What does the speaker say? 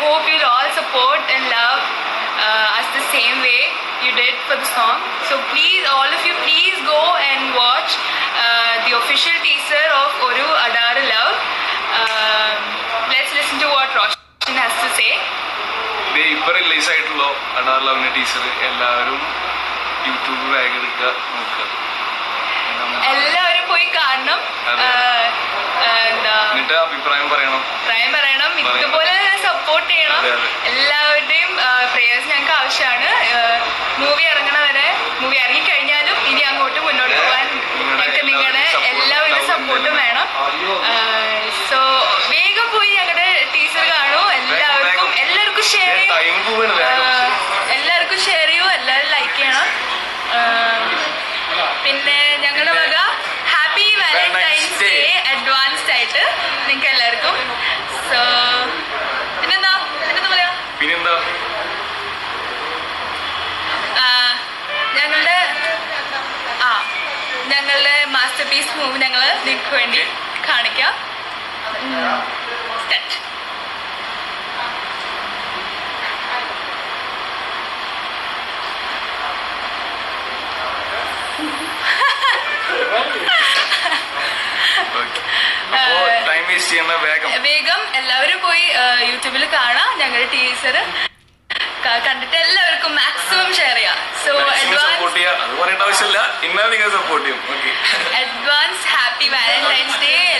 hope you'll all support and love uh, us the same way you did for the song. So please, all of you, please go and watch uh, the official teaser of Oru Adar Love. Um, let's listen to what Roshan has to say. ദേ ഇപ്പൊ release ആയിട്ടുള്ള അഡാർ ലവിന്റെ teacher എല്ലാവരും YouTube bag എടുക്കുക നോക്കുക എല്ലാവരും പോയി കാണണം അതെ. ആഹ് ആഹ് എന്താ എന്നിട്ട് അഭിപ്രായം പറയണം അഭിപ്രായം പറയണം പറയണം. ഇതുപോലെ സപ്പോർട്ട് ചെയ്യണം അതെ, അതെ. എല്ലാവരുടെയും പ്രേയേഴ്സ് ഞങ്ങൾക്ക് ആവശ്യമാണ് മൂവി ഇറങ്ങണവരെ മൂവി ഇറങ്ങിക്കഴിഞ്ഞാലും ഇനി അങ്ങോട്ട് മുന്നോട്ട് പോകാൻ നിങ്ങളുടെ ഞങ്ങൾക്ക് നിങ്ങളുടെ എല്ലാവരുടെയും support എല്ലാവിധ ഉണ്ടാവും. സപ്പോർട്ടും വേണം സോ വേഗം പോയി ഞങ്ങളുടെ ടീച്ചർ കാണൂ എല്ലാവർക്കും വേഗം. എല്ലാവർക്കും ഷെയർ ചെയ്യൂ ടൈം പോവാണ് വേഗം ആഹ് എല്ലാവർക്കും ഷെയർ ചെയ്യൂ എല്ലാവരും ലൈക്ക് ചെയ്യണം ആഹ് പിന്നെ ഞങ്ങളുടെ വക ഹാപ്പി വാലന്റൈൻസ് ഡേ അഡ്വാൻസ്ഡ് ആയിട്ട് നിങ്ങൾക്ക് എല്ലാവർക്കും സോ പിന്നെന്താ പിന്നെന്താ പറയാ പിന്നെന്താ ആഹ് ഞങ്ങളുടെ ആ ഞങ്ങളുടെ മാസ്റ്റർ പീസ് മൂവ് ഞങ്ങൾ നിങ്ങൾക്ക് വേണ്ടി കാണിക്കാം സ്റ്റാർട്ട് ഓക്കെ അപ്പോ ടൈം വേസ്റ്റ് ചെയ്യണ്ട വേഗം വേഗം എല്ലാവരും പോയി യൂട്യൂബിൽ കാണാം ഞങ്ങളുടെ ടീച്ചർ കണ്ടിട്ട് എല്ലാവർക്കും മാക്സിമം ഷെയർ ചെയ്യാം സോ സപ്പോർട്ട് അഡ്വാൻസ് ചെയ്യുക അത് പറയേണ്ട ആവശ്യമില്ല ഇന്നാ നിങ്ങൾ സപ്പോർട്ട് ചെയ്യും okay advance happy Valentine's day